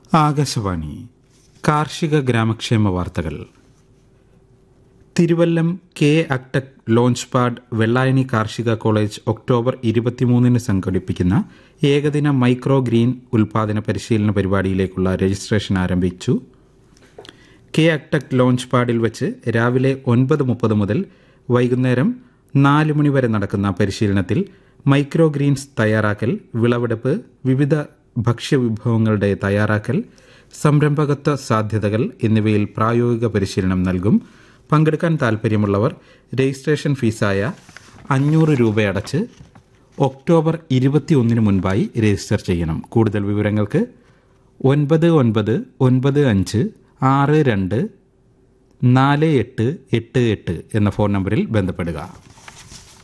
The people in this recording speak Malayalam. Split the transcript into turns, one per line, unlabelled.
ആകാശവാണി കാർഷിക ഗ്രാമക്ഷേമ വാർത്തകൾ തിരുവല്ലം കെ അക്ടക് ലോഞ്ച് പാഡ് വെള്ളായണി കാർഷിക കോളേജ് ഒക്ടോബർ ഇരുപത്തിമൂന്നിന് സംഘടിപ്പിക്കുന്ന ഏകദിന മൈക്രോ ഗ്രീൻ ഉൽപാദന പരിശീലന പരിപാടിയിലേക്കുള്ള രജിസ്ട്രേഷൻ ആരംഭിച്ചു കെ അക്ടക് ലോഞ്ച് പാഡിൽ വെച്ച് രാവിലെ ഒൻപത് മുപ്പത് മുതൽ വൈകുന്നേരം നാല് മണി വരെ നടക്കുന്ന പരിശീലനത്തിൽ മൈക്രോ ഗ്രീൻസ് തയ്യാറാക്കൽ വിളവെടുപ്പ് വിവിധ ഭക്ഷ്യവിഭവങ്ങളുടെ തയ്യാറാക്കൽ സംരംഭകത്വ സാധ്യതകൾ എന്നിവയിൽ പ്രായോഗിക പരിശീലനം നൽകും പങ്കെടുക്കാൻ താൽപ്പര്യമുള്ളവർ രജിസ്ട്രേഷൻ ഫീസായ അഞ്ഞൂറ് രൂപയടച്ച് ഒക്ടോബർ ഇരുപത്തിയൊന്നിന് മുൻപായി രജിസ്റ്റർ ചെയ്യണം കൂടുതൽ വിവരങ്ങൾക്ക് ഒൻപത് ഒൻപത് ഒൻപത് അഞ്ച് ആറ് രണ്ട് നാല് എട്ട് എട്ട് എട്ട് എന്ന ഫോൺ നമ്പറിൽ ബന്ധപ്പെടുക